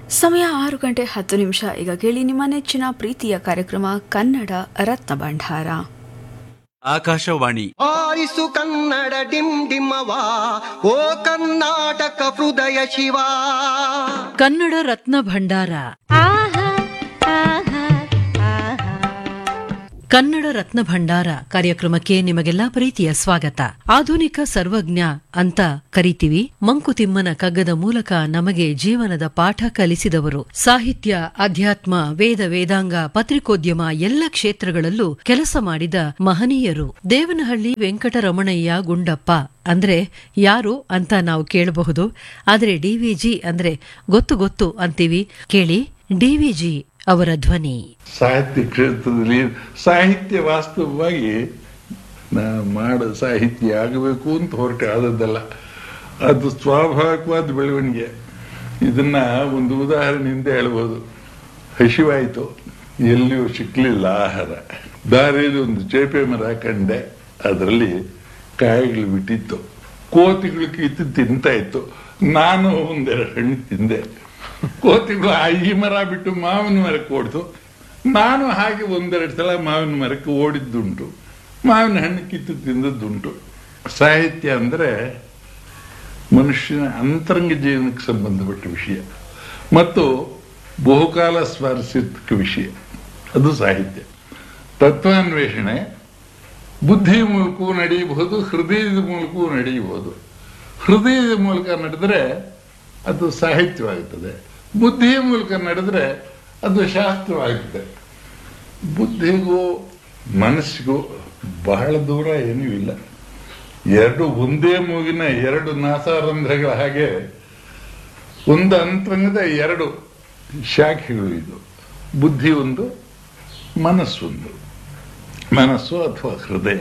ಸಮಯ ಆರು ಗಂಟೆ ಹತ್ತು ನಿಮಿಷ ಈಗ ಕೇಳಿ ನಿಮ್ಮ ನೆಚ್ಚಿನ ಪ್ರೀತಿಯ ಕಾರ್ಯಕ್ರಮ ಕನ್ನಡ ರತ್ನ ಭಂಡಾರ ಆಕಾಶವಾಣಿ ಆರಿಸು ಕನ್ನಡ ಡಿಮ್ ಡಿಮ್ಮವ ಓ ಕರ್ನಾಟಕ ಹೃದಯ ಶಿವ ಕನ್ನಡ ರತ್ನ ಭಂಡಾರ ಕನ್ನಡ ರತ್ನ ಭಂಡಾರ ಕಾರ್ಯಕ್ರಮಕ್ಕೆ ನಿಮಗೆಲ್ಲ ಪ್ರೀತಿಯ ಸ್ವಾಗತ ಆಧುನಿಕ ಸರ್ವಜ್ಞ ಅಂತ ಕರಿತೀವಿ ಮಂಕುತಿಮ್ಮನ ಕಗ್ಗದ ಮೂಲಕ ನಮಗೆ ಜೀವನದ ಪಾಠ ಕಲಿಸಿದವರು ಸಾಹಿತ್ಯ ಅಧ್ಯಾತ್ಮ ವೇದ ವೇದಾಂಗ ಪತ್ರಿಕೋದ್ಯಮ ಎಲ್ಲ ಕ್ಷೇತ್ರಗಳಲ್ಲೂ ಕೆಲಸ ಮಾಡಿದ ಮಹನೀಯರು ದೇವನಹಳ್ಳಿ ವೆಂಕಟರಮಣಯ್ಯ ಗುಂಡಪ್ಪ ಅಂದ್ರೆ ಯಾರು ಅಂತ ನಾವು ಕೇಳಬಹುದು ಆದ್ರೆ ಡಿವಿಜಿ ಅಂದ್ರೆ ಗೊತ್ತು ಗೊತ್ತು ಅಂತೀವಿ ಕೇಳಿ ಡಿವಿಜಿ ಅವರ ಧ್ವನಿ ಸಾಹಿತ್ಯ ಕ್ಷೇತ್ರದಲ್ಲಿ ಸಾಹಿತ್ಯ ವಾಸ್ತವವಾಗಿ ನಾ ಮಾಡೋ ಸಾಹಿತ್ಯ ಆಗಬೇಕು ಅಂತ ಹೊರಟೆ ಆದದ್ದಲ್ಲ ಅದು ಸ್ವಾಭಾವಿಕವಾದ ಬೆಳವಣಿಗೆ ಇದನ್ನ ಒಂದು ಉದಾಹರಣೆಯಿಂದ ಹೇಳ್ಬೋದು ಹಸಿವಾಯಿತು ಎಲ್ಲಿಯೂ ಸಿಕ್ಕಲಿಲ್ಲ ಆಹಾರ ದಾರಿಯಲ್ಲಿ ಒಂದು ಚೇಪೆ ಮರ ಕಂಡೆ ಅದರಲ್ಲಿ ಕಾಯಿಗಳು ಬಿಟ್ಟಿತ್ತು ಕೋತಿಗಳು ಕಿತ್ತು ತಿಂತಾ ಇತ್ತು ನಾನು ಒಂದೆರಡು ಹಣ್ಣು ತಿಂದೆ ಕೋತಿಗಳು ಆ ಈ ಮರ ಬಿಟ್ಟು ಮಾವಿನ ಮರಕ್ಕೆ ಓಡ್ತು ನಾನು ಹಾಗೆ ಒಂದೆರಡು ಸಲ ಮಾವಿನ ಮರಕ್ಕೆ ಓಡಿದ್ದುಂಟು ಮಾವಿನ ಹಣ್ಣು ಕಿತ್ತು ತಿಂದದ್ದುಂಟು ಸಾಹಿತ್ಯ ಅಂದರೆ ಮನುಷ್ಯನ ಅಂತರಂಗ ಜೀವನಕ್ಕೆ ಸಂಬಂಧಪಟ್ಟ ವಿಷಯ ಮತ್ತು ಬಹುಕಾಲ ಸ್ಮರಿಸಿದ ವಿಷಯ ಅದು ಸಾಹಿತ್ಯ ತತ್ವಾನ್ವೇಷಣೆ ಬುದ್ಧಿ ಮೂಲಕವೂ ನಡೆಯಬಹುದು ಹೃದಯದ ಮೂಲಕವೂ ನಡೆಯಬಹುದು ಹೃದಯದ ಮೂಲಕ ನಡೆದರೆ ಅದು ಸಾಹಿತ್ಯವಾಗುತ್ತದೆ ಬುದ್ಧಿಯ ಮೂಲಕ ನಡೆದರೆ ಅದು ಶಾಸ್ತ್ರವಾಗುತ್ತದೆ ಬುದ್ಧಿಗೂ ಮನಸ್ಸಿಗೂ ಬಹಳ ದೂರ ಏನೂ ಇಲ್ಲ ಎರಡು ಒಂದೇ ಮೂಗಿನ ಎರಡು ನಾಸಾರಂಧ್ರಗಳ ಹಾಗೆ ಒಂದು ಅಂತರಂಗದ ಎರಡು ಶಾಖೆಗಳು ಇದು ಬುದ್ಧಿ ಒಂದು ಮನಸ್ಸೊಂದು ಮನಸ್ಸು ಅಥವಾ ಹೃದಯ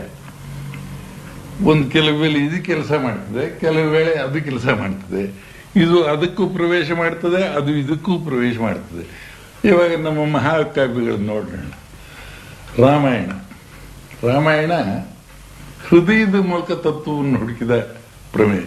ಒಂದು ಕೆಲವು ವೇಳೆ ಇದು ಕೆಲಸ ಮಾಡ್ತದೆ ಕೆಲವು ವೇಳೆ ಅದು ಕೆಲಸ ಮಾಡ್ತದೆ ಇದು ಅದಕ್ಕೂ ಪ್ರವೇಶ ಮಾಡ್ತದೆ ಅದು ಇದಕ್ಕೂ ಪ್ರವೇಶ ಮಾಡ್ತದೆ ಇವಾಗ ನಮ್ಮ ಮಹಾಕಾವ್ಯಗಳನ್ನು ನೋಡೋಣ ರಾಮಾಯಣ ರಾಮಾಯಣ ಹೃದಯದ ಮೂಲಕ ತತ್ವವನ್ನು ಹುಡುಕಿದ ಪ್ರಮೇಯ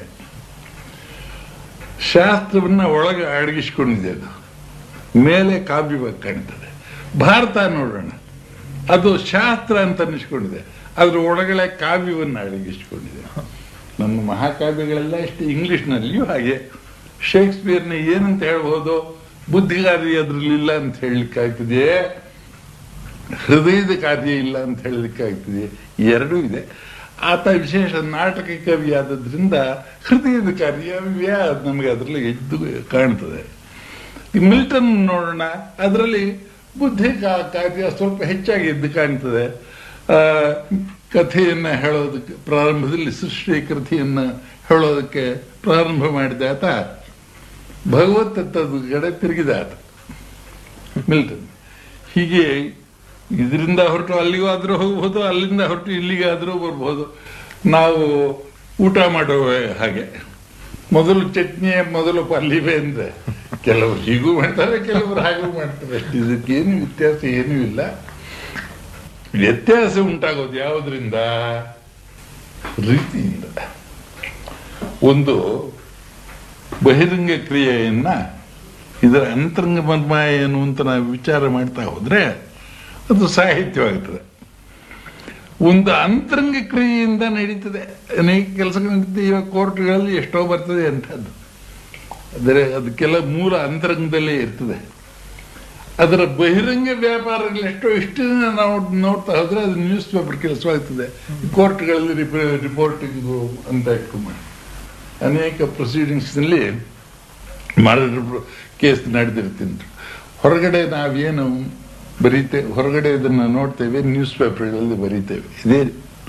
ಶಾಸ್ತ್ರವನ್ನ ಒಳಗೆ ಅಡಗಿಸಿಕೊಂಡಿದೆ ಅದು ಮೇಲೆ ಕಾವ್ಯವಾಗಿ ಕಾಣ್ತದೆ ಭಾರತ ನೋಡೋಣ ಅದು ಶಾಸ್ತ್ರ ಅಂತ ಅನ್ನಿಸ್ಕೊಂಡಿದೆ ಅದ್ರ ಒಳಗಡೆ ಕಾವ್ಯವನ್ನು ಅಡಗಿಸಿಕೊಂಡಿದೆ ನಮ್ಮ ಮಹಾಕಾವ್ಯಗಳೆಲ್ಲ ಇಷ್ಟು ಇಂಗ್ಲಿಷ್ನಲ್ಲಿಯೂ ಹಾಗೆ ಶೇಕ್ಸ್ಪಿಯರ್ನ ಏನಂತ ಹೇಳ್ಬೋದು ಬುದ್ಧಿಗಾರಿ ಅದ್ರಲ್ಲಿಲ್ಲ ಅಂತ ಹೇಳಲಿಕ್ಕಾಗ್ತದೆಯೇ ಹೃದಯದ ಕಾರ್ಯ ಇಲ್ಲ ಅಂತ ಹೇಳಲಿಕ್ಕಾಗ್ತದೆ ಎರಡೂ ಇದೆ ಆತ ವಿಶೇಷ ನಾಟಕ ಕವಿ ಆದದ್ರಿಂದ ಹೃದಯದ ಕಾರ್ಯ ವ್ಯಾ ನಮಗೆ ಅದರಲ್ಲಿ ಎದ್ದು ಕಾಣ್ತದೆ ಈ ಮಿಲ್ಟನ್ ನೋಡೋಣ ಅದರಲ್ಲಿ ಬುದ್ಧಿ ಕಾ- ಕಾರ್ಯ ಸ್ವಲ್ಪ ಹೆಚ್ಚಾಗಿ ಎದ್ದು ಕಾಣ್ತದೆ ಆ, ಕಥೆಯನ್ನ ಹೇಳೋದಕ್ಕೆ ಪ್ರಾರಂಭದಲ್ಲಿ ಸೃಷ್ಟಿ ಕಥೆಯನ್ನ ಹೇಳೋದಕ್ಕೆ ಪ್ರಾರಂಭ ಮಾಡಿದ ಆತ ಭಗವತ್ ತತ್ವದ ಕಡೆ ತಿರುಗಿದ ಆತ ಮಿಲ್ಟನ್ ಹೀಗೆ ಇದರಿಂದ ಹೊರಟು ಅಲ್ಲಿಗೂ ಆದ್ರೂ ಹೋಗ್ಬೋದು ಅಲ್ಲಿಂದ ಹೊರಟು ಇಲ್ಲಿಗಾದ್ರೂ ಬರ್ಬೋದು ನಾವು ಊಟ ಮಾಡೋ ಹಾಗೆ ಮೊದಲು ಚಟ್ನಿ ಮೊದಲು ಪಲ್ಲಿವೆ ಅಂದ್ರೆ ಕೆಲವರು ಹೀಗೂ ಮಾಡ್ತಾರೆ ಕೆಲವರು ಹಾಗೂ ಮಾಡ್ತಾರೆ ಅಷ್ಟೇ ಇದಕ್ಕೇನು ವ್ಯತ್ಯಾಸ ಏನೂ ಇಲ್ಲ ವ್ಯತ್ಯಾಸ ಉಂಟಾಗೋದು ಯಾವುದರಿಂದ ರೀತಿಯಿಂದ ಒಂದು ಬಹಿರಂಗ ಕ್ರಿಯೆಯನ್ನ ಇದರ ಅಂತರಂಗ ಮರ್ಮ ಏನು ಅಂತ ನಾವು ವಿಚಾರ ಮಾಡ್ತಾ ಹೋದ್ರೆ ಅದು ಸಾಹಿತ್ಯವಾಗುತ್ತದೆ ಒಂದು ಅಂತರಂಗ ಕ್ರಿಯೆಯಿಂದ ನಡೀತದೆ ಅನೇಕ ಕೆಲಸಗಳು ನಡೀತದೆ ಇವಾಗ ಕೋರ್ಟ್ಗಳಲ್ಲಿ ಎಷ್ಟೋ ಬರ್ತದೆ ಅಂಥದ್ದು ಆದರೆ ಅದಕ್ಕೆಲ್ಲ ಮೂಲ ಅಂತರಂಗದಲ್ಲೇ ಇರ್ತದೆ ಅದರ ಬಹಿರಂಗ ವ್ಯಾಪಾರಗಳು ಎಷ್ಟೋ ಇಷ್ಟು ದಿನ ನಾವು ನೋಡ್ತಾ ಹೋದ್ರೆ ಅದು ನ್ಯೂಸ್ ಪೇಪರ್ ಕೆಲಸವಾಗ್ತದೆ ಕೋರ್ಟ್ಗಳಲ್ಲಿ ರಿಪೋರ್ಟಿಂಗು ಅಂತ ಇಟ್ಕೊಂಡು ಅನೇಕ ಪ್ರೊಸೀಡಿಂಗ್ಸ್ನಲ್ಲಿ ಮರ್ಡರ್ ಕೇಸ್ ನಡೆದಿರ್ತಿದ್ರು ಹೊರಗಡೆ ನಾವೇನು ಬರೀತೇವೆ ಹೊರಗಡೆ ಇದನ್ನು ನೋಡ್ತೇವೆ ನ್ಯೂಸ್ ಪೇಪರ್ಗಳಲ್ಲಿ ಬರೀತೇವೆ ಇದೇ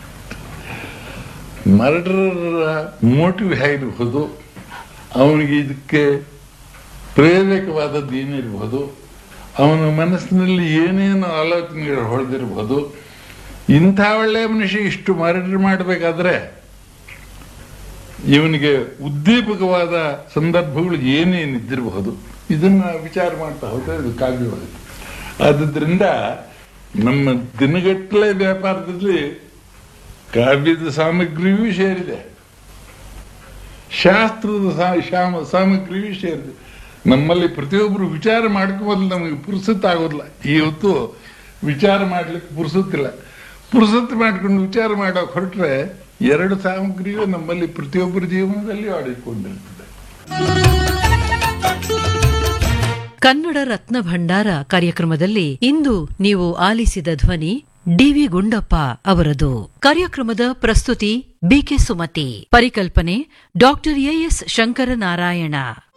ಮರ್ಡರರ ಮೋಟಿವ್ ಹೇಗಿರ್ಬೋದು ಅವನಿಗೆ ಇದಕ್ಕೆ ಪ್ರೇರಕವಾದದ್ದು ಏನಿರ್ಬೋದು ಅವನ ಮನಸ್ಸಿನಲ್ಲಿ ಏನೇನು ಆಲೋಚನೆಗಳು ಹೊಳೆದಿರ್ಬೋದು ಇಂಥ ಒಳ್ಳೆಯ ಮನುಷ್ಯ ಇಷ್ಟು ಮರ್ಡರ್ ಮಾಡಬೇಕಾದ್ರೆ ಇವನಿಗೆ ಉದ್ದೀಪಕವಾದ ಸಂದರ್ಭಗಳು ಏನೇನಿದ್ದಿರಬಹುದು ಇದನ್ನ ವಿಚಾರ ಮಾಡ್ತಾ ಹೋದ್ರೆ ಇದು ಕಾವ್ಯವಾಗುತ್ತೆ ಆದುದರಿಂದ ನಮ್ಮ ದಿನಗಟ್ಟಲೆ ವ್ಯಾಪಾರದಲ್ಲಿ ಕಾವ್ಯದ ಸಾಮಗ್ರಿಯೂ ಸೇರಿದೆ ಶಾಸ್ತ್ರದ ಸಾ- ಶಾಮ ಸಾಮಗ್ರಿಯೂ ಸೇರಿದೆ ನಮ್ಮಲ್ಲಿ ಪ್ರತಿಯೊಬ್ಬರು ವಿಚಾರ ಮಾಡ್ಕೋಬೋದು ನಮಗೆ ಪುರುಸತ್ ಆಗೋದಿಲ್ಲ ಇವತ್ತು ವಿಚಾರ ಮಾಡ್ಲಿಕ್ಕೆ ಪುರುಸತ್ತಿಲ್ಲ ಪುರುಸತ್ ಮಾಡ್ಕೊಂಡು ವಿಚಾರ ಮಾಡೋಕೆ ಹೊರಟ್ರೆ ಎರಡು ಸಾಮಗ್ರಿಯು ನಮ್ಮಲ್ಲಿ ಪ್ರತಿಯೊಬ್ಬರ ಜೀವನದಲ್ಲಿ ಆಡಿಕೊಂಡಿರ್ತದೆ ಕನ್ನಡ ರತ್ನ ಭಂಡಾರ ಕಾರ್ಯಕ್ರಮದಲ್ಲಿ ಇಂದು ನೀವು ಆಲಿಸಿದ ಧ್ವನಿ ಡಿವಿ ಗುಂಡಪ್ಪ ಅವರದು ಕಾರ್ಯಕ್ರಮದ ಪ್ರಸ್ತುತಿ ಬಿಕೆ ಸುಮತಿ ಪರಿಕಲ್ಪನೆ ಡಾಕ್ಟರ್ ಎಎಸ್ ಶಂಕರನಾರಾಯಣ